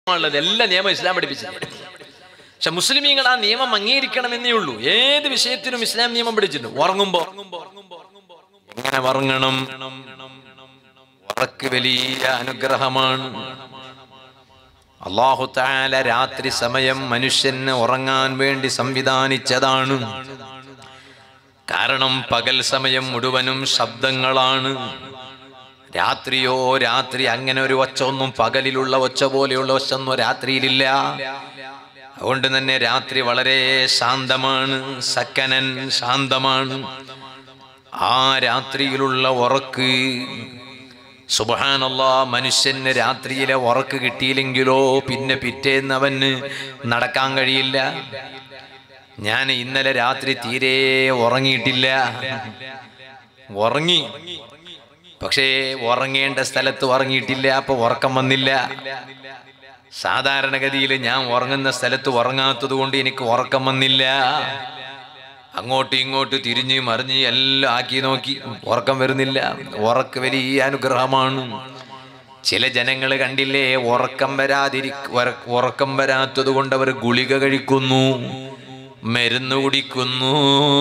നിയമമുള്ളത് എല്ലാ നിയമം ഇസ്ലാം പഠിപ്പിച്ചത് പക്ഷെ മുസ്ലിമീങ്ങൾ ആ നിയമം അംഗീകരിക്കണമെന്നേ ഉള്ളൂ ഏത് വിഷയത്തിനും ഇസ്ലാം നിയമം പഠിച്ചിട്ടുണ്ട് ഉറങ്ങുമ്പോ എങ്ങനെ ഉറങ്ങണം ഉറക്ക് വലിയ അനുഗ്രഹമാണ് അള്ളാഹു താല രാത്രി സമയം മനുഷ്യന് ഉറങ്ങാൻ വേണ്ടി സംവിധാനിച്ചതാണ് കാരണം പകൽ സമയം മുഴുവനും ശബ്ദങ്ങളാണ് രാത്രിയോ രാത്രി അങ്ങനെ ഒരു ഒച്ച ഒന്നും പകലിലുള്ള ഒച്ച പോലെയുള്ള ഒച്ച ഒന്നും രാത്രിയിലില്ല അതുകൊണ്ട് തന്നെ രാത്രി വളരെ ശാന്തമാണ് സക്കനൻ ശാന്തമാണ് ആ രാത്രിയിലുള്ള ഉറക്ക് സുബഹാനല്ല മനുഷ്യന് രാത്രിയിലെ ഉറക്ക് കിട്ടിയില്ലെങ്കിലോ പിന്നെ പിറ്റേന്ന് അവന് നടക്കാൻ കഴിയില്ല ഞാൻ ഇന്നലെ രാത്രി തീരെ ഉറങ്ങിയിട്ടില്ല ഉറങ്ങി പക്ഷേ ഉറങ്ങേണ്ട സ്ഥലത്ത് ഉറങ്ങിയിട്ടില്ല അപ്പൊ ഉറക്കം വന്നില്ല സാധാരണഗതിയിൽ ഞാൻ ഉറങ്ങുന്ന സ്ഥലത്ത് ഉറങ്ങാത്തത് കൊണ്ട് എനിക്ക് ഉറക്കം വന്നില്ല അങ്ങോട്ടും ഇങ്ങോട്ട് തിരിഞ്ഞ് മറിഞ്ഞ് എല്ലാം ആക്കി നോക്കി ഉറക്കം വരുന്നില്ല ഉറക്ക് വലിയ അനുഗ്രഹമാണ് ചില ജനങ്ങൾ കണ്ടില്ലേ ഉറക്കം വരാതിരി ഉറ- ഉറക്കം വരാത്തത് കൊണ്ട് അവർ ഗുളിക കഴിക്കുന്നു മരുന്ന് കുടിക്കുന്നു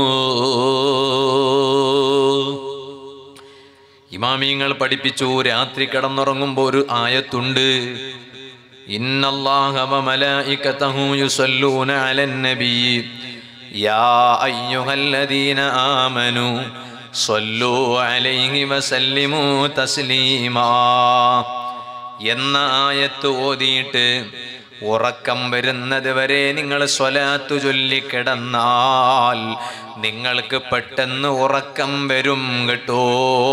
ഇമാമിയങ്ങൾ പഠിപ്പിച്ചു രാത്രി കിടന്നുറങ്ങുമ്പോൾ ഒരു ആയത്തുണ്ട് ഇന്നല്ലാഹ വമലായികതഹു യുസല്ലൂന അലൻ നബി യാ അയ്യുഹല്ലദീന ആമനു സ്വല്ലു അലൈഹി വസല്ലിമു തസ്ലീമാ എന്ന ആയത്ത് ഓതിയിട്ട് ഉറക്കം വരുന്നത് വരെ നിങ്ങൾ സ്വലാത്തു ചൊല്ലിക്കിടന്നാൽ നിങ്ങൾക്ക് പെട്ടെന്ന് ഉറക്കം വരും കേട്ടോ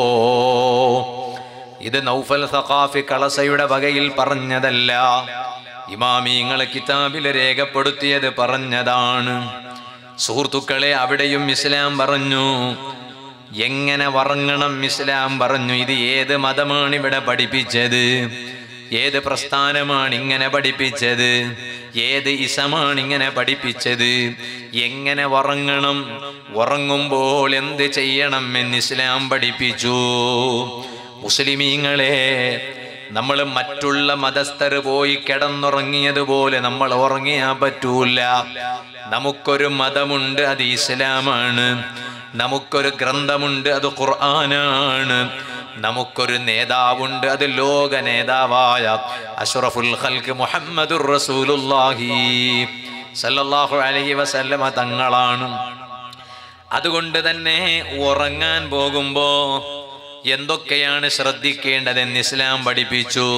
ഇത് നൗഫൽ സഖാഫി കളസയുടെ വകയിൽ പറഞ്ഞതല്ല ഇമാമിങ്ങൾ കിതാബിൽ രേഖപ്പെടുത്തിയത് പറഞ്ഞതാണ് സുഹൃത്തുക്കളെ അവിടെയും ഇസ്ലാം പറഞ്ഞു എങ്ങനെ ഉറങ്ങണം ഇസ്ലാം പറഞ്ഞു ഇത് ഏത് മതമാണ് ഇവിടെ പഠിപ്പിച്ചത് ഏത് പ്രസ്ഥാനമാണ് ഇങ്ങനെ പഠിപ്പിച്ചത് ഏത് ഇസമാണ് ഇങ്ങനെ പഠിപ്പിച്ചത് എങ്ങനെ ഉറങ്ങണം ഉറങ്ങുമ്പോൾ എന്ത് ചെയ്യണം എന്ന് ഇസ്ലാം പഠിപ്പിച്ചു മുസ്ലിമീങ്ങളെ നമ്മൾ മറ്റുള്ള മതസ്ഥർ പോയി കിടന്നുറങ്ങിയതുപോലെ നമ്മൾ ഉറങ്ങിയാൻ പറ്റൂല നമുക്കൊരു മതമുണ്ട് അത് ഇസ്ലാമാണ് നമുക്കൊരു ഗ്രന്ഥമുണ്ട് അത് ഖുർആനാണ് നമുക്കൊരു നേതാവുണ്ട് അത് ലോക നേതാവായ അഷ്റഫുൽ ഖൽക്ക് മുഹമ്മദുർ റസൂലുള്ളാഹി സല്ലല്ലാഹു അലൈഹി വസല്ലമ തങ്ങളാണ് അതുകൊണ്ട് തന്നെ ഉറങ്ങാൻ പോകുമ്പോ എന്തൊക്കെയാണ് ശ്രദ്ധിക്കേണ്ടതെന്ന് ഇസ്ലാം പഠിപ്പിച്ചു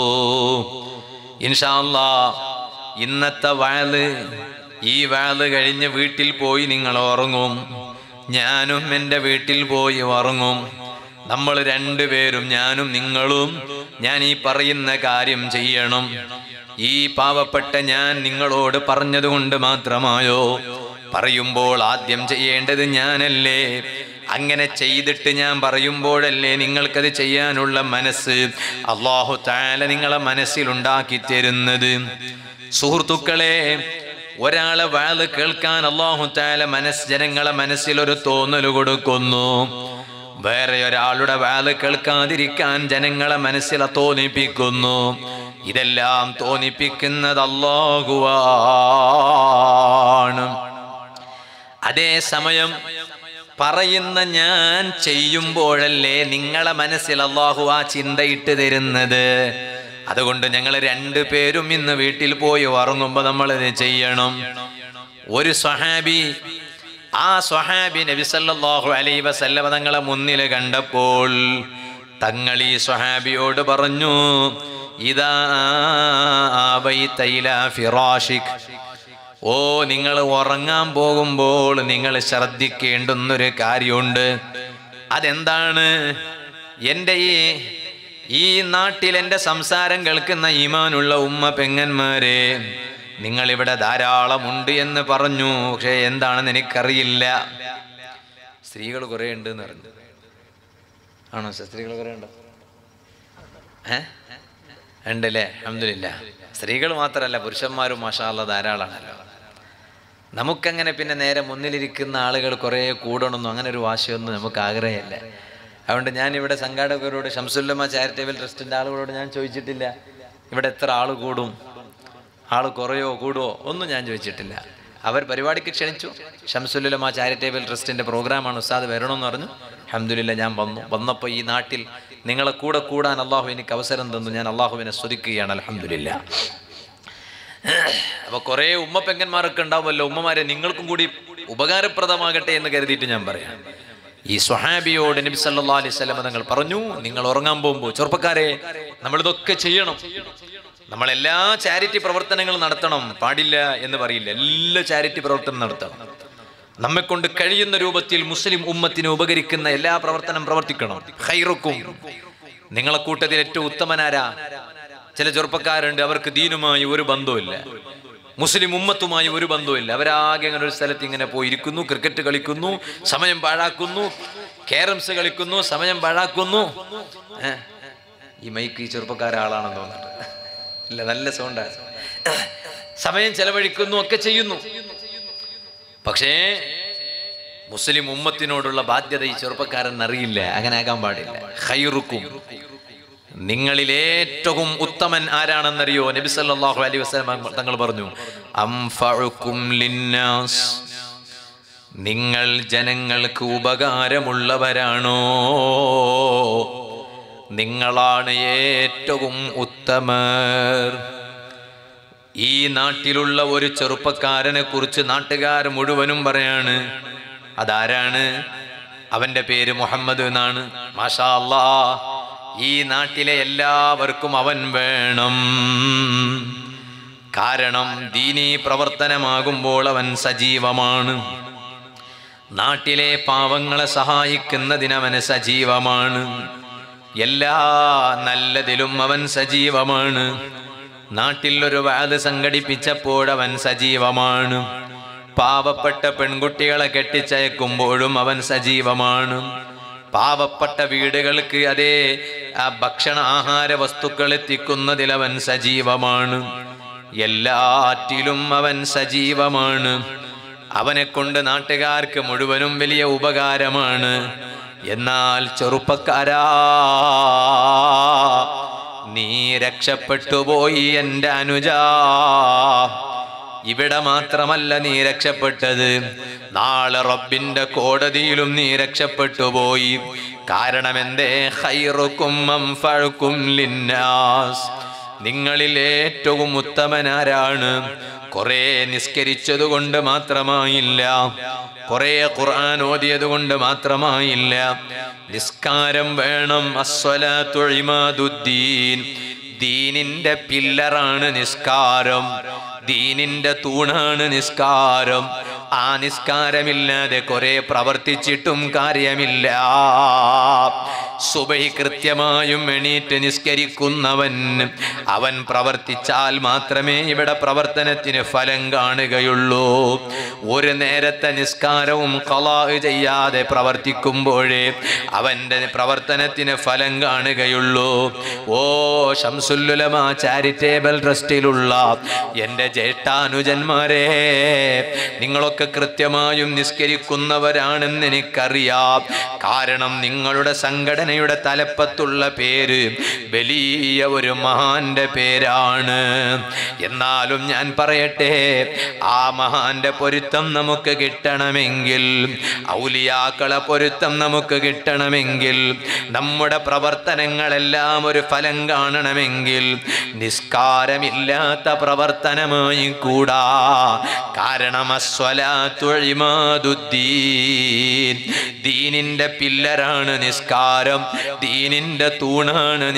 ഇൻഷാല്ലാ ഇന്നത്തെ വാള് ഈ വാള് കഴിഞ്ഞ് വീട്ടിൽ പോയി നിങ്ങൾ ഉറങ്ങും ഞാനും എൻ്റെ വീട്ടിൽ പോയി ഉറങ്ങും നമ്മൾ രണ്ടുപേരും ഞാനും നിങ്ങളും ഞാൻ ഈ പറയുന്ന കാര്യം ചെയ്യണം ഈ പാവപ്പെട്ട ഞാൻ നിങ്ങളോട് പറഞ്ഞതുകൊണ്ട് മാത്രമായോ പറയുമ്പോൾ ആദ്യം ചെയ്യേണ്ടത് ഞാനല്ലേ അങ്ങനെ ചെയ്തിട്ട് ഞാൻ പറയുമ്പോഴല്ലേ നിങ്ങൾക്കത് ചെയ്യാനുള്ള മനസ്സ് അള്ളാഹു താല നിങ്ങളെ മനസ്സിലുണ്ടാക്കി തരുന്നത് സുഹൃത്തുക്കളെ ഒരാളെ വാള് കേൾക്കാൻ അള്ളാഹു താല മനസ് ജനങ്ങളെ മനസ്സിൽ ഒരു തോന്നൽ കൊടുക്കുന്നു വേറെ ഒരാളുടെ വാല് കേൾക്കാതിരിക്കാൻ ജനങ്ങളെ മനസ്സിൽ തോന്നിപ്പിക്കുന്നു ഇതെല്ലാം തോന്നിപ്പിക്കുന്നത് അള്ളാഹുവാണ് അതേ സമയം പറയുന്ന ഞാൻ ചെയ്യുമ്പോഴല്ലേ നിങ്ങളെ മനസ്സിൽ അള്ളാഹു ആ ചിന്തയിട്ട് തരുന്നത് അതുകൊണ്ട് ഞങ്ങൾ രണ്ടു പേരും ഇന്ന് വീട്ടിൽ പോയി ഉറങ്ങുമ്പോൾ നമ്മൾ ഇത് ചെയ്യണം ഒരു സ്വഹാബി ആ സ്വഹാബി നബി സല്ലല്ലാഹു അലൈഹി വസല്ലമ തങ്ങളെ മുന്നിൽ കണ്ടപ്പോൾ തങ്ങൾ ഈ സ്വഹാബിയോട് പറഞ്ഞു ഇതാ ആവൈത ഇലാ ഫിറാഷിക് ഓ നിങ്ങൾ ഉറങ്ങാൻ പോകുമ്പോൾ നിങ്ങൾ ശ്രദ്ധിക്കേണ്ടുന്നൊരു കാര്യമുണ്ട് അതെന്താണ് എൻ്റെ ഈ ഈ നാട്ടിൽ എൻ്റെ സംസാരം കേൾക്കുന്ന ഈമാനുള്ള ഉമ്മ പെങ്ങന്മാരെ നിങ്ങളിവിടെ ധാരാളമുണ്ട് എന്ന് പറഞ്ഞു പക്ഷേ എന്താണെന്ന് എനിക്കറിയില്ല സ്ത്രീകൾ കുറേ ഉണ്ട് എന്ന് പറഞ്ഞു ആണോ സ്ത്രീകൾ കുറേ ഉണ്ടോ ഏ ഉണ്ടല്ലേ അഹമ്മദില്ല സ്ത്രീകൾ മാത്രമല്ല പുരുഷന്മാരും മഷാല്ല ധാരാളമാണല്ലോ നമുക്കങ്ങനെ പിന്നെ നേരെ മുന്നിലിരിക്കുന്ന ആളുകൾ കുറേ കൂടണമെന്നോ അങ്ങനെ ഒരു വാശിയൊന്നും നമുക്ക് ആഗ്രഹമില്ല അതുകൊണ്ട് ഞാൻ ഇവിടെ സംഘാടകരോട് ഷംസുല്ലമ്മ ചാരിറ്റബിൾ ട്രസ്റ്റിൻ്റെ ആളുകളോട് ഞാൻ ചോദിച്ചിട്ടില്ല ഇവിടെ എത്ര ആൾ കൂടും ആള് കുറയോ കൂടുവോ ഒന്നും ഞാൻ ചോദിച്ചിട്ടില്ല അവർ പരിപാടിക്ക് ക്ഷണിച്ചു ഷംസുലുലമ ചാരിറ്റബിൾ ട്രസ്റ്റിന്റെ പ്രോഗ്രാമാണ് ഉസ്താദ് വരണമെന്ന് പറഞ്ഞു അഹമ്മദില്ല ഞാൻ വന്നു വന്നപ്പോൾ ഈ നാട്ടിൽ നിങ്ങളെ കൂടെ കൂടാൻ അള്ളാഹു എനിക്ക് അവസരം തന്നു ഞാൻ അള്ളാഹുവിനെ സ്തുതിക്കുകയാണ് അലഹമില്ല അപ്പൊ കുറെ ഉമ്മ പെങ്ങന്മാരൊക്കെ ഉണ്ടാവുമല്ലോ ഉമ്മമാരെ നിങ്ങൾക്കും കൂടി ഉപകാരപ്രദമാകട്ടെ എന്ന് കരുതിയിട്ട് ഞാൻ പറയാം ഈ സ്വഹാബിയോട് നബി സല്ലാ അലൈഹി സ്വലം നിങ്ങൾ പറഞ്ഞു നിങ്ങൾ ഉറങ്ങാൻ പോകുമ്പോൾ ചെറുപ്പക്കാരെ നമ്മൾ ഇതൊക്കെ ചെയ്യണം നമ്മൾ എല്ലാ ചാരിറ്റി പ്രവർത്തനങ്ങളും നടത്തണം പാടില്ല എന്ന് പറയില്ല എല്ലാ ചാരിറ്റി പ്രവർത്തനം നടത്തണം നമ്മെ കൊണ്ട് കഴിയുന്ന രൂപത്തിൽ മുസ്ലിം ഉമ്മത്തിന് ഉപകരിക്കുന്ന എല്ലാ പ്രവർത്തനം പ്രവർത്തിക്കണം ഹൈറുക്കും നിങ്ങളെ കൂട്ടത്തിൽ ഏറ്റവും ഉത്തമനാരാ ചില ചെറുപ്പക്കാരുണ്ട് അവർക്ക് ദീനുമായി ഒരു ബന്ധവുമില്ല മുസ്ലിം ഉമ്മത്തുമായി ഒരു ബന്ധവുമില്ല അവരാകെ അങ്ങനെ ഒരു സ്ഥലത്ത് ഇങ്ങനെ പോയിരിക്കുന്നു ക്രിക്കറ്റ് കളിക്കുന്നു സമയം പാഴാക്കുന്നു ക്യാരംസ് കളിക്കുന്നു സമയം പാഴാക്കുന്നു ഏ? ഈ മൈക്ക് ഈ ചെറുപ്പക്കാര ആളാണെന്ന് തോന്നുന്നുണ്ട് ഇല്ല നല്ല സൗണ്ടാണ് സമയം ചെലവഴിക്കുന്നു ഒക്കെ ചെയ്യുന്നു പക്ഷേ മുസ്ലിം ഉമ്മത്തിനോടുള്ള ബാധ്യത ഈ ചെറുപ്പക്കാരൻ അറിയില്ല അങ്ങനെ ആകാൻ പാടില്ല ഹൈറുക്കും നിങ്ങളിൽ ഏറ്റവും ഉത്തമൻ ആരാണെന്നറിയോ നബി സല്ലല്ലാഹു അലൈഹി വസല്ലം തങ്ങൾ പറഞ്ഞു അംഫഉക്കും ലിന്നാസ് നിങ്ങൾ ജനങ്ങൾക്ക് ഉപകാരമുള്ളവരാണോ നിങ്ങളാണ് ഏറ്റവും ഉത്തമർ ഈ നാട്ടിലുള്ള ഒരു ചെറുപ്പക്കാരനെ കുറിച്ച് നാട്ടുകാർ മുഴുവനും പറയാണ് അതാരാണ് അവന്റെ പേര് മുഹമ്മദ് എന്നാണ് മാഷാ അല്ലാ ഈ നാട്ടിലെ എല്ലാവർക്കും അവൻ വേണം കാരണം ദീനീ പ്രവർത്തനമാകുമ്പോൾ അവൻ സജീവമാണ് നാട്ടിലെ പാവങ്ങളെ സഹായിക്കുന്നതിനവന് സജീവമാണ് എല്ലാ നല്ലതിലും അവൻ സജീവമാണ് നാട്ടിൽ ഒരു വാത് സംഘടിപ്പിച്ചപ്പോൾ അവൻ സജീവമാണ് പാവപ്പെട്ട പെൺകുട്ടികളെ കെട്ടിച്ചയക്കുമ്പോഴും അവൻ സജീവമാണ് പാവപ്പെട്ട വീടുകൾക്ക് അതേ ആ ഭക്ഷണ ആഹാര വസ്തുക്കൾ എത്തിക്കുന്നതിൽ അവൻ സജീവമാണ് എല്ലാറ്റിലും അവൻ സജീവമാണ് അവനെ കൊണ്ട് നാട്ടുകാർക്ക് മുഴുവനും വലിയ ഉപകാരമാണ് എന്നാൽ ചെറുപ്പക്കാരാ നീ രക്ഷപ്പെട്ടു പോയി എൻ്റെ അനുജാ ഇവിടെ മാത്രമല്ല നീ രക്ഷപ്പെട്ടത് നാളെ റബ്ബിന്റെ കോടതിയിലും നീ രക്ഷപ്പെട്ടു പോയി കാരണം എന്തേ ഹൈറുക്കും അംഫഴുക്കും ലിന്നാസ് നിങ്ങളിൽ ഏറ്റവും ഉത്തമനാരാണ് കുറെ നിസ്കരിച്ചത് കൊണ്ട് മാത്രമായില്ല കുറെ ഖുർആൻ ഓതിയത് കൊണ്ട് മാത്രമായില്ല നിസ്കാരം വേണം അസ്വലാത്തുഴിമാതുദ്ദീൻ ദീനിന്റെ പില്ലറാണ് നിസ്കാരം ദീനിന്റെ തൂണാണ് നിസ്കാരം ആ നിസ്കാരമില്ലാതെ കുറെ പ്രവർത്തിച്ചിട്ടും കാര്യമില്ല സുബഹി കൃത്യമായും എണീറ്റ് നിസ്കരിക്കുന്നവൻ അവൻ പ്രവർത്തിച്ചാൽ മാത്രമേ ഇവിടെ പ്രവർത്തനത്തിന് ഫലം കാണുകയുള്ളൂ ഒരു നേരത്തെ നിസ്കാരവും കലാ ചെയ്യാതെ പ്രവർത്തിക്കുമ്പോഴേ അവൻ്റെ പ്രവർത്തനത്തിന് ഫലം കാണുകയുള്ളൂ ഓ ഷംസുല്ലുലമ ചാരിറ്റേബിൾ ട്രസ്റ്റിലുള്ള എൻ്റെ ജ്യേഷ്ഠാനുജന്മാരെ നിങ്ങളൊക്കെ കൃത്യമായും നിസ്കരിക്കുന്നവരാണെന്ന് എനിക്കറിയാം കാരണം നിങ്ങളുടെ സംഘടനയുടെ തലപ്പത്തുള്ള പേര് വലിയ ഒരു മഹാന്റെ പേരാണ് എന്നാലും ഞാൻ പറയട്ടെ ആ മഹാന്റെ പൊരുത്തം നമുക്ക് കിട്ടണമെങ്കിൽ ഔലിയാക്കളെ പൊരുത്തം നമുക്ക് കിട്ടണമെങ്കിൽ നമ്മുടെ പ്രവർത്തനങ്ങളെല്ലാം ഒരു ഫലം കാണണമെങ്കിൽ നിസ്കാരമില്ലാത്ത പ്രവർത്തനമായി കൂടാ കാരണം അസ്വലാത്തുഴിമാതുദ്ദീൻ ദീനിന്റെ പില്ലറാണ് നിസ്കാരം ദീനിന്റെ തൂണാണ്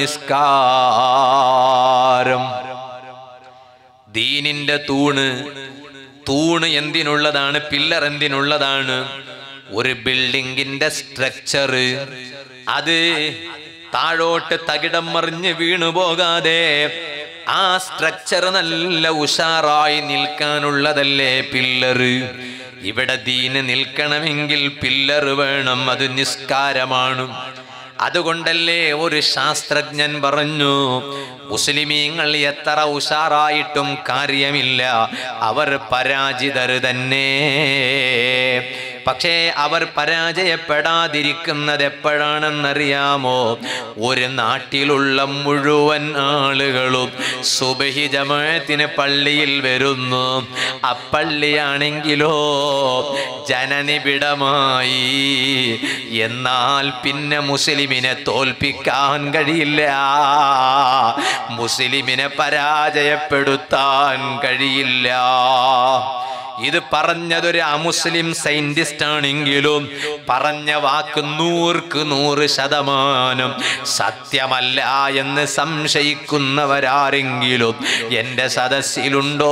നിസ്കാരം ദീനിന്റെ തൂണ് തൂണ് എന്തിനുള്ളതാണ് പില്ലർ എന്തിനുള്ളതാണ് ഒരു ബിൽഡിങ്ങിന്റെ സ്ട്രക്ചർ അത് താഴോട്ട് തകിടം മറിഞ്ഞ് വീണു പോകാതെ ആ സ്ട്രക്ചർ നല്ല ഉഷാറായി നിൽക്കാനുള്ളതല്ലേ പില്ലറ് ഇവിടെ ദീന് നിൽക്കണമെങ്കിൽ പില്ലർ വേണം അത് നിസ്കാരമാണ് അതുകൊണ്ടല്ലേ ഒരു ശാസ്ത്രജ്ഞൻ പറഞ്ഞു മുസ്ലിമീങ്ങൾ എത്ര ഉഷാറായിട്ടും കാര്യമില്ല അവർ പരാജിതർ തന്നെ പക്ഷേ അവർ പരാജയപ്പെടാതിരിക്കുന്നത് എപ്പോഴാണെന്നറിയാമോ ഒരു നാട്ടിലുള്ള മുഴുവൻ ആളുകളും സുബഹി ജമാഅത്തിന് പള്ളിയിൽ വരുന്നു അപ്പള്ളിയാണെങ്കിലോ ജനനിബിഡമായി എന്നാൽ പിന്നെ മുസ്ലിമിനെ തോൽപ്പിക്കാൻ കഴിയില്ല മുസ്ലിമിനെ പരാജയപ്പെടുത്താൻ കഴിയില്ല ഇത് പറഞ്ഞതൊരു അമുസ്ലിം സയന്റിസ്റ്റ് ആണെങ്കിലും പറഞ്ഞ വാക്ക് നൂർക്ക് നൂറ് ശതമാനം സത്യമല്ല എന്ന് സംശയിക്കുന്നവരാരെങ്കിലും എൻ്റെ സദസ്സിലുണ്ടോ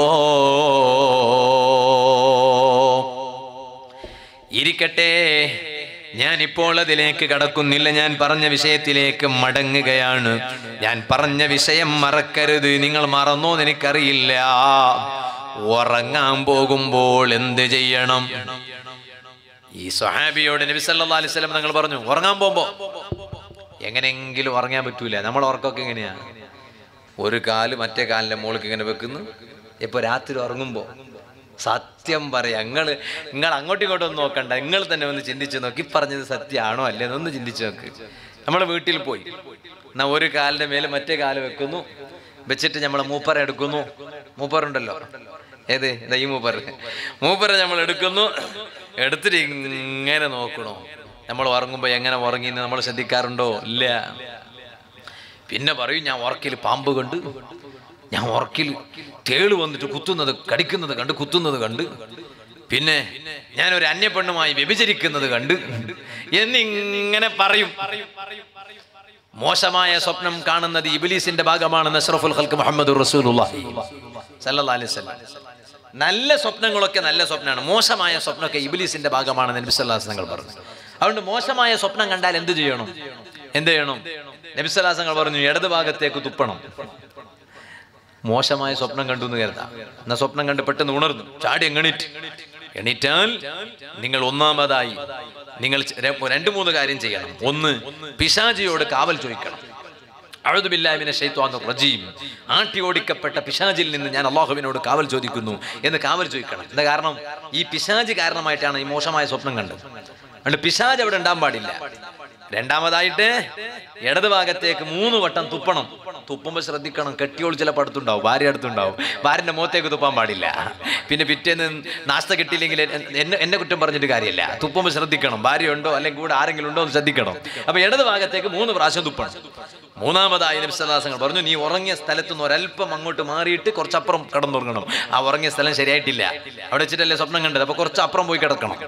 ഇരിക്കട്ടെ ഞാൻ ഇപ്പോൾ അതിലേക്ക് കടക്കുന്നില്ല ഞാൻ പറഞ്ഞ വിഷയത്തിലേക്ക് മടങ്ങുകയാണ് ഞാൻ പറഞ്ഞ വിഷയം മറക്കരുത് നിങ്ങൾ മറന്നോ എന്ന് എനിക്കറിയില്ല ഉറങ്ങാൻ പോകുമ്പോൾ എന്ത് ചെയ്യണം ഈ സ്വഹാബിയോട് നബി സല്ലല്ലാഹു അലൈഹി വസല്ലം നിങ്ങൾ പറഞ്ഞു ഉറങ്ങാൻ പോകുമ്പോ എങ്ങനെയെങ്കിലും ഉറങ്ങാൻ പറ്റൂല നമ്മൾ ഉറക്കമൊക്കെ എങ്ങനെയാണ് ഒരു കാല് മറ്റേ കാലിന്റെ മുകളിൽ ഇങ്ങനെ വെക്കുന്നു ഇപ്പൊ രാത്രി ഉറങ്ങുമ്പോ സത്യം പറയാം നിങ്ങൾ നിങ്ങൾ അങ്ങോട്ടും ഇങ്ങോട്ടും ഒന്നും നോക്കണ്ട നിങ്ങൾ തന്നെ ഒന്ന് ചിന്തിച്ചു നോക്കി പറഞ്ഞത് സത്യമാണോ അല്ലേ എന്നൊന്ന് ചിന്തിച്ചു നോക്ക് നമ്മൾ വീട്ടിൽ പോയി എന്നാ ഒരു കാലിന്റെ മേലെ മറ്റേ കാല് വെക്കുന്നു വെച്ചിട്ട് നമ്മൾ മൂപ്പറ എടുക്കുന്നു മൂപ്പറുണ്ടല്ലോ ഏത് ഇതാ ഈ മൂപ്പർ മൂപ്പറെ നമ്മൾ എടുക്കുന്നു എടുത്തിട്ട് ഇങ്ങനെ നോക്കണോ നമ്മൾ ഉറങ്ങുമ്പോൾ എങ്ങനെ ഉറങ്ങി നമ്മൾ ശ്രദ്ധിക്കാറുണ്ടോ ഇല്ല പിന്നെ പറയും ഞാൻ ഉറക്കിൽ പാമ്പ് കണ്ട് ഞാൻ ഉറക്കിൽ തേള് വന്നിട്ട് കുത്തുന്നത് കടിക്കുന്നത് കണ്ട് കുത്തുന്നത് കണ്ട് പിന്നെ ഞാൻ ഒരു അന്യപ്പെണ്ണുമായി വ്യഭിചരിക്കുന്നത് കണ്ട് എന്നിങ്ങനെ പറയും മോശമായ സ്വപ്നം കാണുന്നത് ഇബിലീസിന്റെ ഭാഗമാണെന്ന് അഷ്റഫുൽ ഖൽക്ക് മുഹമ്മദ് റസൂലുള്ളാഹി സല്ലല്ലാഹു അലൈഹി വസല്ലം നല്ല സ്വപ്നങ്ങളൊക്കെ നല്ല സ്വപ്നമാണ് മോശമായ സ്വപ്നമൊക്കെ ഇബിലീസിന്റെ ഭാഗമാണെന്ന് നബി സല്ലല്ലാഹു അലൈഹി വസല്ലം പറഞ്ഞു അതുകൊണ്ട് മോശമായ സ്വപ്നം കണ്ടാൽ എന്ത് ചെയ്യണം എന്ത് ചെയ്യണം നബി സല്ലല്ലാഹു അലൈഹി വസല്ലം പറഞ്ഞു ഇടത് ഭാഗത്തേക്ക് തുപ്പണം മോശമായ സ്വപ്നം കണ്ടു എന്ന് കരുതാം എന്നാ സ്വപ്നം കണ്ട് പെട്ടെന്ന് ഉണർന്നു ചാടി എങ്ങണിറ്റ് എണീറ്റാൽ നിങ്ങൾ ഒന്നാമതായി നിങ്ങൾ ച- ര- രണ്ട് മൂന്ന് കാര്യം ചെയ്യണം ഒന്ന് പിശാചിയോട് കാവൽ ചോദിക്കണം അഴുതുബില്ലാമിനെ ഷെയ്ത്വാന്ന് റജീം ആട്ടി ഓടിക്കപ്പെട്ട പിശാചിൽ നിന്ന് ഞാൻ അള്ളാഹുവിനോട് കാവൽ ചോദിക്കുന്നു എന്ന് കാവൽ ചോദിക്കണം എന്താ കാരണം ഈ പിശാജ് കാരണമായിട്ടാണ് ഈ മോശമായ സ്വപ്നം കണ്ടത് അതുകൊണ്ട് പിശാജ് അവിടെ ഉണ്ടാൻ പാടില്ല രണ്ടാമതായിട്ട് ഇടത് ഭാഗത്തേക്ക് മൂന്ന് വട്ടം തുപ്പണം തുപ്പുമ്പോൾ ശ്രദ്ധിക്കണം കെട്ടിയോൾ ചിലപ്പോൾ അടുത്തുണ്ടാവും ഭാര്യ അടുത്തുണ്ടാവും ഭാര്യന്റെ മുഖത്തേക്ക് തുപ്പാൻ പാടില്ല പിന്നെ പിറ്റേന്ന് നാസ്ത കിട്ടിയില്ലെങ്കിൽ എ- എന്നെ എന്നെ കുറ്റം പറഞ്ഞിട്ട് കാര്യമില്ല തുപ്പുമ്പോൾ ശ്രദ്ധിക്കണം ഭാര്യ ഉണ്ടോ അല്ലെങ്കിൽ കൂടെ ആരെങ്കിലും ഉണ്ടോ എന്ന് ശ്രദ്ധിക്കണം അപ്പൊ ഇടത് ഭാഗത്തേക്ക് മൂന്ന് പ്രാവശ്യം തുപ്പണം മൂന്നാമതായി നബിസ്വലാസങ്ങൾ പറഞ്ഞു നീ ഉറങ്ങിയ സ്ഥലത്ത് നിന്ന് ഒരല്പം അങ്ങോട്ട് മാറിയിട്ട് കുറച്ചപ്പുറം കിടന്നുറങ്ങണം ആ ഉറങ്ങിയ സ്ഥലം ശരിയായിട്ടില്ല അവിടെ വെച്ചിട്ടല്ലേ സ്വപ്നം കണ്ടത് അപ്പൊ കുറച്ച് അപ്പുറം പോയി കിടക്കണം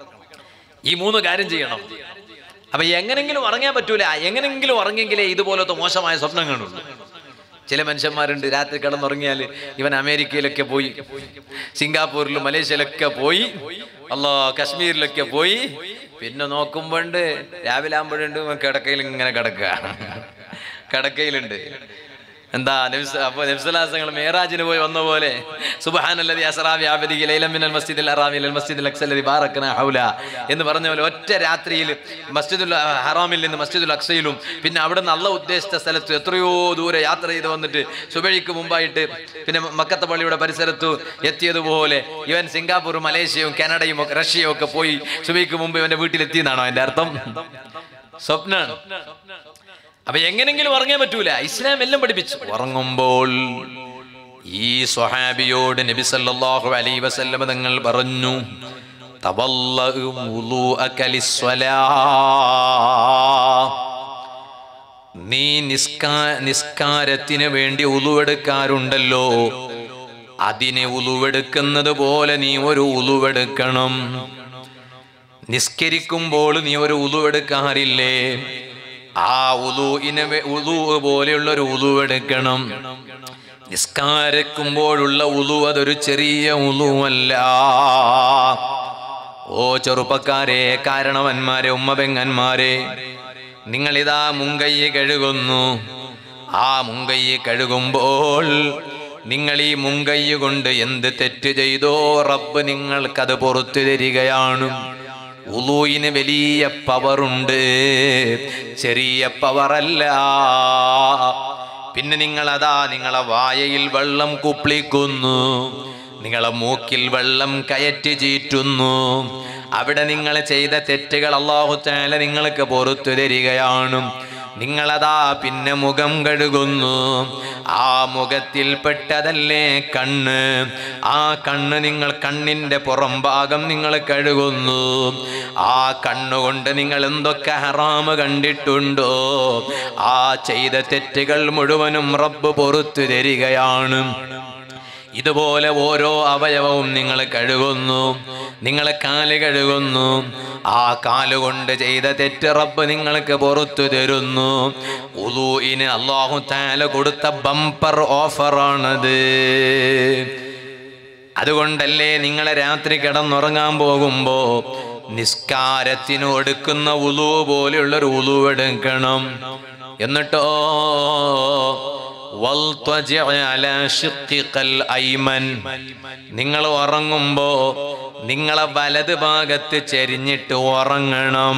ഈ മൂന്ന് കാര്യം ചെയ്യണം അപ്പൊ എങ്ങനെങ്കിലും ഉറങ്ങാൻ പറ്റൂല എങ്ങനെങ്കിലും ഉറങ്ങിയെങ്കിലേ ഇതുപോലത്തെ മോശമായ സ്വപ്നം കാണുള്ളൂ ചില മനുഷ്യന്മാരുണ്ട് രാത്രി കിടന്നുറങ്ങിയാൽ ഇവൻ അമേരിക്കയിലൊക്കെ പോയി സിംഗാപ്പൂരിലും മലേഷ്യയിലൊക്കെ പോയി അല്ലോ കശ്മീരിലൊക്കെ പോയി പിന്നെ നോക്കുമ്പോണ്ട് രാവിലെ ആകുമ്പോഴുണ്ട് കിടക്കയിൽ ഇങ്ങനെ കിടക്കുക കിടക്കയിലുണ്ട് എന്താ നബിസ് അപ്പൊ നബ്സലാസങ്ങൾ മേറാജിന് പോയി വന്ന പോലെ സുബ്ഹാനല്ലദി അസ്റാ ബിഅബ്ദിഹി ലൈലൻ മിനൽ മസ്ജിദിൽ ഹറാമി ഇലൽ മസ്ജിദിൽ അക്സല്ലദി ബാറക്നാ ഹൗല എന്ന് പറഞ്ഞ പോലെ ഒറ്റ രാത്രിയിൽ മസ്ജിദുൽ ഹറാമിൽ നിന്ന് മസ്ജിദുൽ അക്സയിലും പിന്നെ അവിടെ നിന്ന് അള്ള ഉദ്ദേശിച്ച സ്ഥലത്ത് എത്രയോ ദൂരെ യാത്ര ചെയ്ത് വന്നിട്ട് സുബഴിക്ക് മുമ്പായിട്ട് പിന്നെ മക്കത്ത പള്ളിയുടെ പരിസരത്ത് എത്തിയതുപോലെ ഇവൻ സിംഗാപ്പൂർ മലേഷ്യയും കാനഡയും ഒക്കെ റഷ്യയും ഒക്കെ പോയി സുബൈക്ക് മുമ്പ് ഇവന്റെ വീട്ടിലെത്തിയെന്നാണോ അതിന്റെ അർത്ഥം സ്വപ്നാണ് അപ്പൊ എങ്ങനെങ്കിലും ഉറങ്ങാൻ പറ്റൂല ഇസ്ലാം എല്ലാം പഠിപ്പിച്ചു ഉറങ്ങുമ്പോൾ ഈ സ്വഹാബിയോട് നബി സല്ലല്ലാഹു അലൈഹി വസല്ലം തങ്ങൾ പറഞ്ഞു തവല്ലഉ വുളൂഅക ലിസ്വലാ. നീ നിസ്കാ നിസ്കാരത്തിന് വേണ്ടി ഉളുവെടുക്കാറുണ്ടല്ലോ അതിനെ ഉളുവെടുക്കുന്നത് പോലെ നീ ഒരു ഉളുവെടുക്കണം നിസ്കരിക്കുമ്പോൾ നീ ഒരു ഉളുവെടുക്കാറില്ലേ ആ ഉലുവിന് ഉലു പോലെയുള്ള ഒരു ഉലുവെടുക്കണം നിസ്കാരിക്കുമ്പോഴുള്ള ഉലു അതൊരു ചെറിയ ഉലുവല്ല ഓ ചെറുപ്പക്കാരെ കാരണവന്മാരെ ഉമ്മപെങ്ങന്മാരെ നിങ്ങളിതാ മുങ്കൈ കഴുകുന്നു ആ മുങ്കൈ കഴുകുമ്പോൾ നിങ്ങൾ ഈ മുങ്കൈ കൊണ്ട് എന്ത് തെറ്റ് ചെയ്തോ റബ്ബ് നിങ്ങൾക്കത് പുറത്തു തരികയാണ് ഉലൂയിന് വലിയ പവറുണ്ട് ചെറിയ പവറല്ല പിന്നെ നിങ്ങൾ അതാ നിങ്ങളെ വായയിൽ വെള്ളം കുപ്ലിക്കുന്നു നിങ്ങളെ മൂക്കിൽ വെള്ളം കയറ്റി ചീറ്റുന്നു അവിടെ നിങ്ങൾ ചെയ്ത തെറ്റുകൾ അള്ളാഹു താല നിങ്ങൾക്ക് പുറത്തു തരികയാണ് നിങ്ങളതാ പിന്നെ മുഖം കഴുകുന്നു ആ മുഖത്തിൽ പെട്ടതല്ലേ കണ്ണ് ആ കണ്ണ് നിങ്ങൾ കണ്ണിന്റെ പുറം ഭാഗം നിങ്ങൾ കഴുകുന്നു ആ കണ്ണുകൊണ്ട് നിങ്ങൾ എന്തൊക്കെ ഹറാമ് കണ്ടിട്ടുണ്ടോ ആ ചെയ്ത തെറ്റുകൾ മുഴുവനും റബ്ബ് പുറത്തു തരികയാണ് ഇതുപോലെ ഓരോ അവയവവും നിങ്ങൾ കഴുകുന്നു നിങ്ങൾ കാല് കഴുകുന്നു ആ കാലുകൊണ്ട് ചെയ്ത തെറ്റ് റബ്ബ് നിങ്ങൾക്ക് പുറത്തു തരുന്നു ഉദൂഇന് അള്ളാഹു താല കൊടുത്ത ബമ്പർ ഓഫറാണത് അതുകൊണ്ടല്ലേ നിങ്ങളെ രാത്രി കിടന്നുറങ്ങാൻ പോകുമ്പോ നിസ്കാരത്തിന് എടുക്കുന്ന ഉളു പോലെയുള്ളൊരു ഉളു എടുക്കണം എന്നിട്ടോ വൽത്വജിഅ അലാ ശിഖിഖൽ ഐമൻ. നിങ്ങൾ ഉറങ്ങുമ്പോ നിങ്ങളെ വലത് ഭാഗത്ത് ചെരിഞ്ഞിട്ട് ഉറങ്ങണം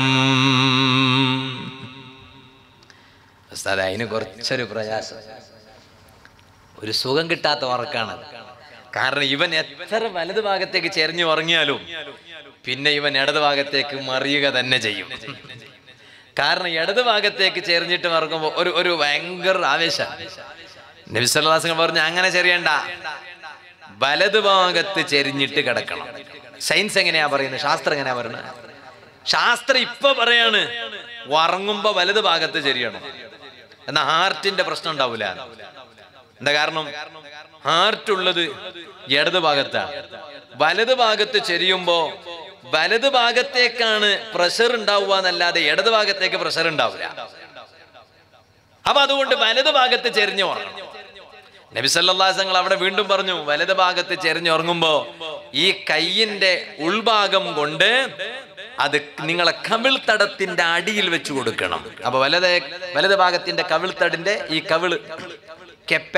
ഉസ്താദ്, അതിന് കുറച്ചൊരു പ്രയാസം ഒരു സുഖം കിട്ടാത്ത ഉറക്കാണ് കാരണം ഇവൻ എത്ര വലത് ഭാഗത്തേക്ക് ചെരിഞ്ഞു ഉറങ്ങിയാലും പിന്നെ ഇവൻ ഇടത് ഭാഗത്തേക്ക് മറിയുക തന്നെ ചെയ്യും കാരണം ഇടത് ഭാഗത്തേക്ക് ചെറിഞ്ഞിട്ട് മറക്കുമ്പോൾ ഒരു ഒരു ഭയങ്കര ആവേശം നബിസ്വല്ലാസിങ്ങൾ പറഞ്ഞു അങ്ങനെ ചെറിയണ്ട വലത് ഭാഗത്ത് ചെരിഞ്ഞിട്ട് കിടക്കണം സയൻസ് എങ്ങനെയാ പറയുന്നത് ശാസ്ത്രം എങ്ങനെയാ പറയുന്നത് ശാസ്ത്രം ഇപ്പൊ പറയാണ് ഉറങ്ങുമ്പോ വലത് ഭാഗത്ത് ചെരിയണം എന്നാ ഹാർട്ടിന്റെ പ്രശ്നം ഉണ്ടാവൂല എന്താ കാരണം ഹാർട്ട് ഉള്ളത് ഇടത് ഭാഗത്താണ് വലത് ഭാഗത്ത് ചെരിയുമ്പോ വലത് ഭാഗത്തേക്കാണ് പ്രഷർ ഉണ്ടാവുക എന്നല്ലാതെ ഇടത് ഭാഗത്തേക്ക് പ്രഷർ ഉണ്ടാവില്ല അപ്പൊ അതുകൊണ്ട് വലത് ഭാഗത്ത് ചെരിഞ്ഞു ഉറങ്ങണം നബിസല്ലാസങ്ങൾ അവിടെ വീണ്ടും പറഞ്ഞു വലത് ഭാഗത്ത് ചെരിഞ്ഞുറങ്ങുമ്പോ ഈ കയ്യിന്റെ ഉൾഭാഗം കൊണ്ട് അത് നിങ്ങളെ കവിൾത്തടത്തിന്റെ അടിയിൽ വെച്ച് കൊടുക്കണം അപ്പൊ വലത് വലത് ഭാഗത്തിന്റെ കവിൾത്തടിന്റെ ഈ കവിള് കെപ്പ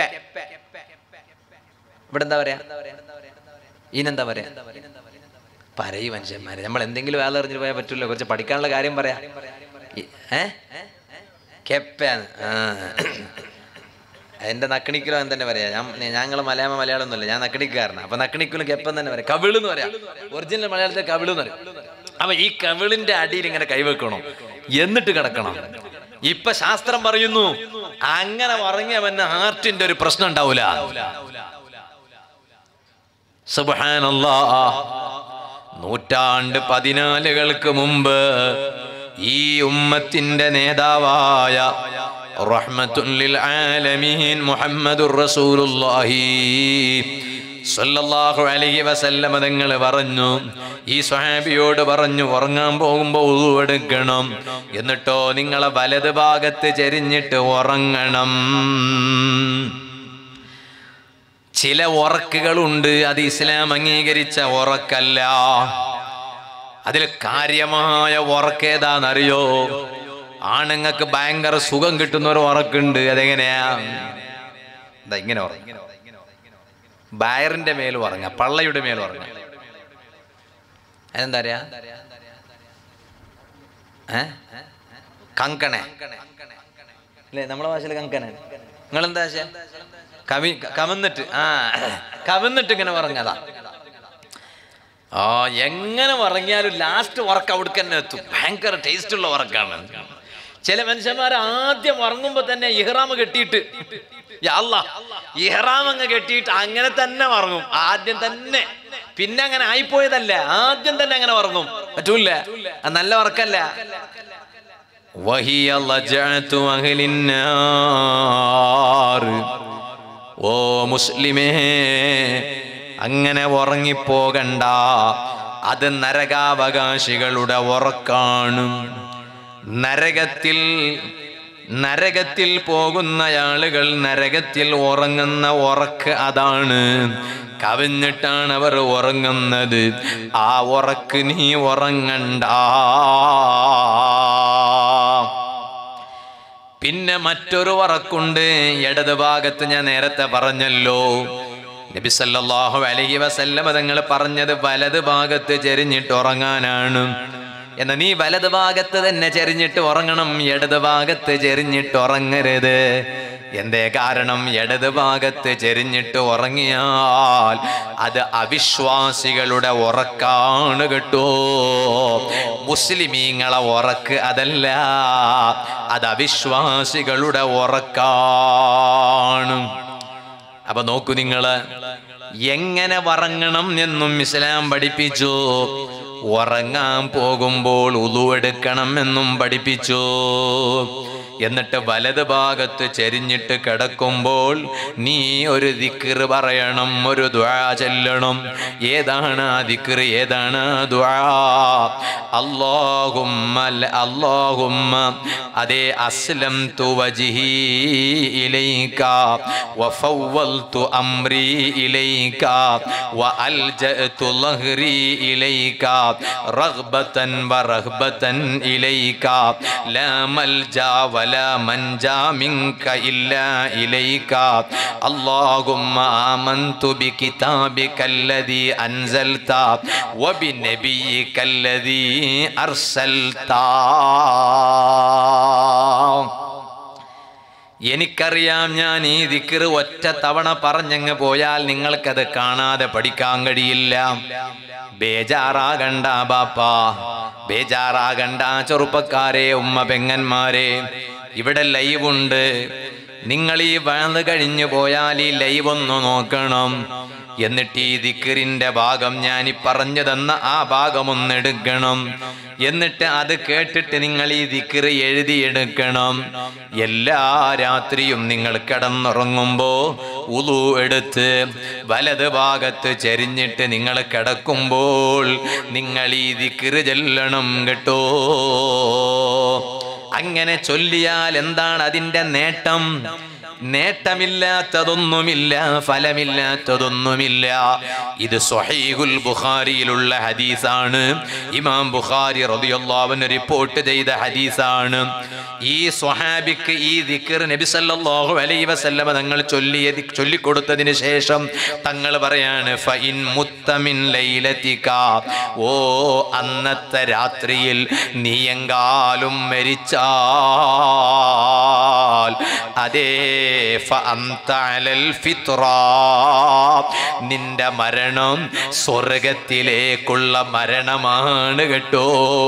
ഇവിടെ എന്താ പറയാ ഈനെന്താ പറയാ പറയൂ മനുഷ്യന്മാരെ നമ്മൾ എന്തെങ്കിലും വേല അറിഞ്ഞിട്ട് പോയാൽ പറ്റൂല്ലോ കുറച്ച് പഠിക്കാനുള്ള കാര്യം പറയാ ഈ- ഏ കെപ്പാന്ന് ആ എന്റെ നക്കണിക്കലോ എന്ന് തന്നെ പറയാം ഞാൻ ഞങ്ങൾ മലയാള മലയാളം ഒന്നുമില്ല ഞാൻ നക്കണിക്കാരനാണ് അപ്പൊ നക്കണിക്കലും കെപ്പം തന്നെ പറയാം കവിള് എന്ന് പറയാം ഒറിജിനൽ മലയാളത്തിൽ കവിള് എന്ന് പറയും അപ്പൊ ഈ കവിളിന്റെ അടിയിൽ ഇങ്ങനെ കൈവെക്കണം എന്നിട്ട് കിടക്കണം ഇപ്പൊ ശാസ്ത്രം പറയുന്നു അങ്ങനെ ഉറങ്ങിയവന് ഹാർട്ടിന്റെ ഒരു പ്രശ്നം ഉണ്ടാവൂല സുബ്ഹാനല്ലാ നൂറ്റാണ്ട് പതിനാലുകൾക്ക് മുമ്പ് ഈ ഉമ്മത്തിന്റെ നേതാവായ റഹ്മത്തുല്ലിൽ ആലമീൻ മുഹമ്മദുർ റസൂലുള്ളാഹി സല്ലല്ലാഹു അലൈഹി വസല്ലമ തങ്ങൾ പറഞ്ഞു ഈ സ്വഹാബിയോട് പറഞ്ഞു ഉറങ്ങാൻ പോകുമ്പോൾ ഉളു എടുക്കണം എന്നിട്ടോ നിങ്ങളെ വലത് ഭാഗത്ത് ചെരിഞ്ഞിട്ട് ഉറങ്ങണം ചില ഉറക്കുകളുണ്ട് അത് ഇസ്ലാം അംഗീകരിച്ച ഉറക്കല്ല അതിൽ കാര്യമായ ഉറക്കേതാന്നറിയോ ആണുങ്ങൾക്ക് ഭയങ്കര സുഖം കിട്ടുന്ന ഒരു ഉറക്കുണ്ട് അതെങ്ങനെയാ എന്താ ഇങ്ങനെ ഉറങ്ങ ബയറിന്റെ മേൽ ഉറങ്ങ പള്ളയുടെ മേൽ ഉറങ്ങ അതെന്താ അറിയാ ഏ കങ്കണേ അല്ലേ നമ്മളെ ഭാഷയിൽ കങ്കണേ നിങ്ങളെന്താ ആശയം കവി കവന്നിട്ട് ആ കവന്നിട്ട് ഇങ്ങനെ പറഞ്ഞതാ ആ എങ്ങനെ ഉറങ്ങിയാലും ലാസ്റ്റ് വർക്ക് അവിടേക്ക് തന്നെ എത്തും ഭയങ്കര ടേസ്റ്റ് ഉള്ള വർക്കാണ് ചില മനുഷ്യന്മാർ ആദ്യം ഉറങ്ങുമ്പോ തന്നെ ഇഹ്റാമ് കെട്ടിയിട്ട് യാ അല്ലാ, ഇഹ്റാം അങ്ങ് കെട്ടിയിട്ട് അങ്ങനെ തന്നെ ഉറങ്ങും ആദ്യം തന്നെ പിന്നെ അങ്ങനെ ആയിപ്പോയതല്ല ആദ്യം തന്നെ അങ്ങനെ ഉറങ്ങും പറ്റൂല അത് നല്ല വർക്കല്ല വഹിയ ലജഅതു അഹ്ലിന്നാർ ഓ മുസ്ലിമേ അങ്ങനെ ഉറങ്ങിപ്പോകണ്ട അത് നരകാവകാശികളുടെ ഉറക്കാണ് നരകത്തിൽ നരകത്തിൽ പോകുന്ന ആളുകൾ നരകത്തിൽ ഉറങ്ങുന്ന ഉറക്ക് അതാണ് കവിഞ്ഞിട്ടാണ് അവർ ഉറങ്ങുന്നത് ആ ഉറക്ക് നീ ഉറങ്ങണ്ട പിന്നെ മറ്റൊരു വറക്കുണ്ട് ഇടത് ഭാഗത്ത് ഞാൻ നേരത്തെ പറഞ്ഞല്ലോ നബി സല്ലല്ലാഹു അലൈഹി വസല്ലമ തങ്ങൾ പറഞ്ഞത് വലത് ഭാഗത്ത് ചെരിഞ്ഞിട്ട് ഉറങ്ങാനാണ് എന്നാ നീ വലത് ഭാഗത്ത് തന്നെ ചെരിഞ്ഞിട്ട് ഉറങ്ങണം ഇടത് ഭാഗത്ത് ചെരിഞ്ഞിട്ട് ഉറങ്ങരുത് എന്തേ കാരണം ഇടത് ഭാഗത്ത് ചെരിഞ്ഞിട്ട് ഉറങ്ങിയാൽ അത് അവിശ്വാസികളുടെ ഉറക്കാണ് കേട്ടോ മുസ്ലിമീങ്ങളെ ഉറക്ക് അതല്ല അത് അവിശ്വാസികളുടെ ഉറക്കാണ് അപ്പൊ നോക്കൂ നിങ്ങള് എങ്ങനെ ഉറങ്ങണം എന്നും ഇസ്ലാം പഠിപ്പിച്ചു ഉറങ്ങാൻ പോകുമ്പോൾ ഉളുവെടുക്കണം എന്നും പഠിപ്പിച്ചു എന്നിട്ട് വലത് ഭാഗത്ത് ചെരിഞ്ഞിട്ട് കിടക്കുമ്പോൾ നീ ഒരു ദിക്റ് പറയണം ഒരു ദ്വാ ചെല്ലണം ഏതാണ് ആ ദിക്റ് ഏതാണ് ആ ദ്വാ അല്ലാഹുമ്മ അല്ലാഹുമ്മ അതേ അസ്ലം തു വജിഹി ഇലൈക വഫവ്വൽതു അംരി ഇലൈക വഅൽജഅതു ലഹ്രി ഇലൈക റഗ്ബതൻ വറഹ്ബതൻ ഇലൈക ലാ മൽജാ വലാ മൻജാ മിൻക ഇല്ലാ ഇലൈക اللهم آمنت بكتابك الذي أنزلت وبنبيك الذي أرسلت എനിക്കറിയാം ഞാൻ ഈ ദിക്കറ് ഒറ്റ തവണ പറഞ്ഞങ്ങ് പോയാൽ നിങ്ങൾക്കത് കാണാതെ പഠിക്കാൻ കഴിയില്ല ബേജാറാകണ്ട ബാപ്പ ബേജാറാകണ്ട ചെറുപ്പക്കാരെ ഉമ്മ പെങ്ങന്മാരെ ഇവിടെ ലൈവുണ്ട് നിങ്ങൾ ഈ വാള് കഴിഞ്ഞു പോയാൽ ഈ ലൈവ് ഒന്ന് നോക്കണം എന്നിട്ട് ഈ ദിക്കറിന്റെ ഭാഗം ഞാൻ ഈ പറഞ്ഞു തന്ന ആ ഭാഗം ഒന്ന് എടുക്കണം എന്നിട്ട് അത് കേട്ടിട്ട് നിങ്ങൾ ഈ ദിക്കറ് എഴുതിയെടുക്കണം എല്ലാ രാത്രിയും നിങ്ങൾ കിടന്നുറങ്ങുമ്പോ ഉളു എടുത്ത് വലത് ഭാഗത്ത് ചെരിഞ്ഞിട്ട് നിങ്ങൾ കിടക്കുമ്പോൾ നിങ്ങൾ ഈ ദിക്കറ് ചെല്ലണം കേട്ടോ അങ്ങനെ ചൊല്ലിയാൽ എന്താണ് അതിന്റെ നേട്ടം നേട്ടമില്ലാത്തതൊന്നുമില്ല ഫലമില്ലാത്തതൊന്നുമില്ല ഇത് സ്വഹീഹുൽ ബുഖാരിയിലുള്ള ഹദീസാണ് ഇമാം ബുഖാരി റളിയല്ലാഹു റിപ്പോർട്ട് ചെയ്ത ഹദീസാണ് ഈ സ്വഹാബിക്ക് ഈ ദിക്ർ നബി സല്ലല്ലാഹു അലൈഹി വസല്ലമ തങ്ങൾ ചൊല്ലിയ ചൊല്ലിക്കൊടുത്തതിന് ശേഷം തങ്ങൾ പറയാണ് ഫഇൻ മുത്തമിൻ ലൈലതിക ഓ അന്നത്തെ രാത്രിയിൽ നീ എങ്കാലും മരിച്ചാൽ അതേ ഫഅന്ത അലൽ ഫിത്ര നിന്റെ മരണം സ്വർഗത്തിലേക്കുള്ള മരണമാണ് കേട്ടോ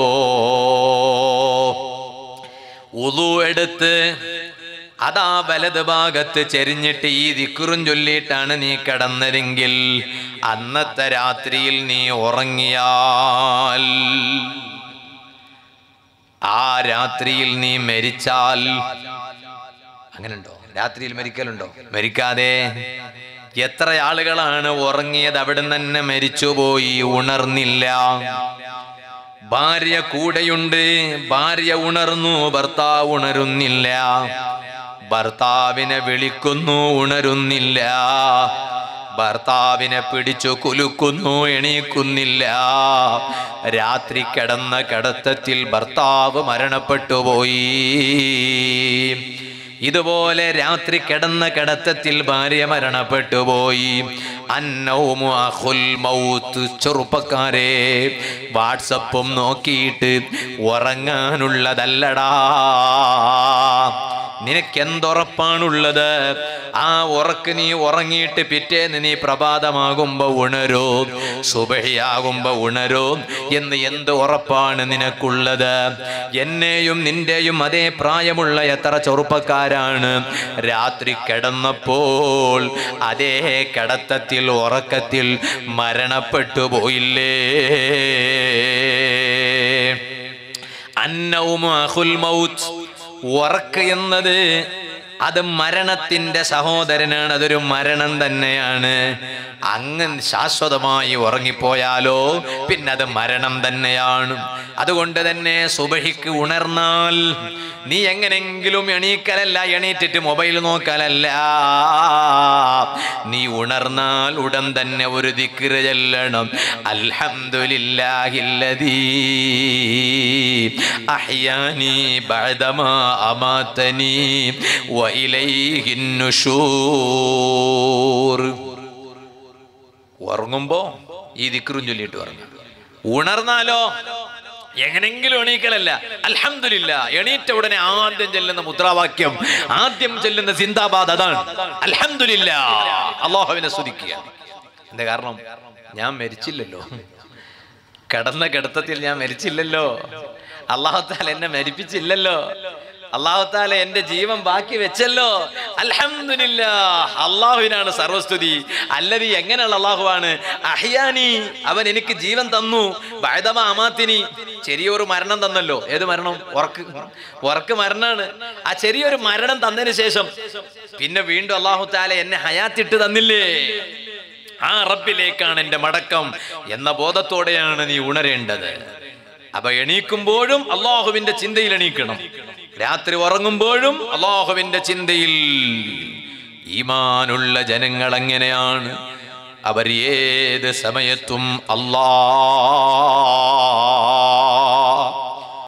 ഉതു എടുത്ത് അതാ വലത് ഭാഗത്ത് ചെരിഞ്ഞിട്ട് ഈ ദിക്കുറും ചൊല്ലിയിട്ടാണ് നീ കിടന്നതെങ്കിൽ അന്നത്തെ രാത്രിയിൽ നീ ഉറങ്ങിയാൽ ആ രാത്രിയിൽ നീ മരിച്ചാൽ അങ്ങനുണ്ടോ രാത്രിയിൽ മരിക്കലുണ്ടോ മരിക്കാതെ എത്ര ആളുകളാണ് ഉറങ്ങിയത് അവിടെ തന്നെ മരിച്ചുപോയി ഉണർന്നില്ല ഭാര്യ കൂടെയുണ്ട് ഭാര്യ ഉണർന്നു ഭർത്താവ് ഉണരുന്നില്ല ഭർത്താവിനെ വിളിക്കുന്നു ഉണരുന്നില്ല ഭർത്താവിനെ പിടിച്ചു കുലുക്കുന്നു എണീക്കുന്നില്ല രാത്രി കിടന്ന കിടത്തത്തിൽ ഭർത്താവ് മരണപ്പെട്ടു പോയി ഇതുപോലെ രാത്രി കിടന്ന കിടത്തത്തിൽ ഭാര്യ മരണപ്പെട്ടു പോയി അന്നൗമു അഖുൽ മൗത്ത് ചെറുപ്പക്കാരെ വാട്സപ്പും നോക്കിയിട്ട് ഉറങ്ങാനുള്ളതല്ലടാ നിനക്കെന്തുറപ്പാണുള്ളത് ആ ഉറക്ക് നീ ഉറങ്ങിയിട്ട് പിറ്റേന്ന് നീ പ്രഭാതമാകുമ്പോ ഉണരോ സുബഹിയാകുമ്പോ ഉണരോ എന്ന് എന്ത് ഉറപ്പാണ് നിനക്കുള്ളത് എന്നെയും നിന്റെയും അതേ പ്രായമുള്ള എത്ര ചെറുപ്പക്കാരാണ് രാത്രി കിടന്നപ്പോൾ അതേ കിടത്തത്തിൽ ഉറക്കത്തിൽ മരണപ്പെട്ടു പോയില്ലേ അന്നവും അഹുൽ മൗത്ത് ഉറക്ക് എന്നത് അത് മരണത്തിന്റെ സഹോദരനാണ് അതൊരു മരണം തന്നെയാണ് അങ്ങ് ശാശ്വതമായി ഉറങ്ങിപ്പോയാലോ പിന്നെ അത് മരണം തന്നെയാണ് അതുകൊണ്ട് തന്നെ സുബഹിക്ക് ഉണർന്നാൽ നീ എങ്ങനെങ്കിലും എണീക്കലല്ല എണീറ്റിട്ട് മൊബൈൽ നോക്കലല്ല നീ ഉണർന്നാൽ ഉടൻ തന്നെ ഒരു ദിക്റ് ചെല്ലണം അൽഹംദുലില്ലാഹില്ലദീ അഹ്യാനി ബഅദമാ അമാതനി വഇലൈഹിൻ നുശൂർ ഉറങ്ങുമ്പോ ഈ ദിക്റും ചൊല്ലിയിട്ട് ഉറങ്ങും ഉണർന്നാലോ എങ്ങനെങ്കിലും എണീക്കലല്ല അൽഹംദുലില്ല എണീറ്റ ഉടനെ ആദ്യം ചെല്ലുന്ന മുദ്രാവാക്യം ആദ്യം ചെല്ലുന്ന സിന്ദാബാദ് അതാണ് അൽഹംദുലില്ല അള്ളാഹുവിനെ സ്തുതിക്കുക എന്താ കാരണം ഞാൻ മരിച്ചില്ലല്ലോ കിടന്ന കിടത്തത്തിൽ ഞാൻ മരിച്ചില്ലല്ലോ അള്ളാഹുത്താല എന്നെ മരിപ്പിച്ചില്ലല്ലോ അള്ളാഹുത്താല എന്റെ ജീവൻ ബാക്കി വെച്ചല്ലോ അൽഹംദുലില്ല അള്ളാഹുവിനാണ് സർവസ്തുതി അല്ലതി എങ്ങനെയുള്ള അള്ളാഹുവാണ് അഹിയാനി അവൻ എനിക്ക് ജീവൻ തന്നു ബൈദമ അമാത്തിനി ചെറിയൊരു മരണം തന്നല്ലോ ഏത് മരണം ഉറക്ക് ഉറക്ക് മരണാണ് ആ ചെറിയൊരു മരണം തന്നതിന് ശേഷം പിന്നെ വീണ്ടും അള്ളാഹു താല എന്നെ ഹയാത്തിട്ട് തന്നില്ലേ ആ റബ്ബിലേക്കാണ് എന്റെ മടക്കം എന്ന ബോധത്തോടെയാണ് നീ ഉണരേണ്ടത് അപ്പൊ എണീക്കുമ്പോഴും അള്ളാഹുവിന്റെ ചിന്തയിൽ എണീക്കണം രാത്രി ഉറങ്ങുമ്പോഴും അള്ളാഹുവിന്റെ ചിന്തയിൽ ഈമാനുള്ള ജനങ്ങൾ എങ്ങനെയാണ് അവർ ഏത് സമയത്തും അല്ലാ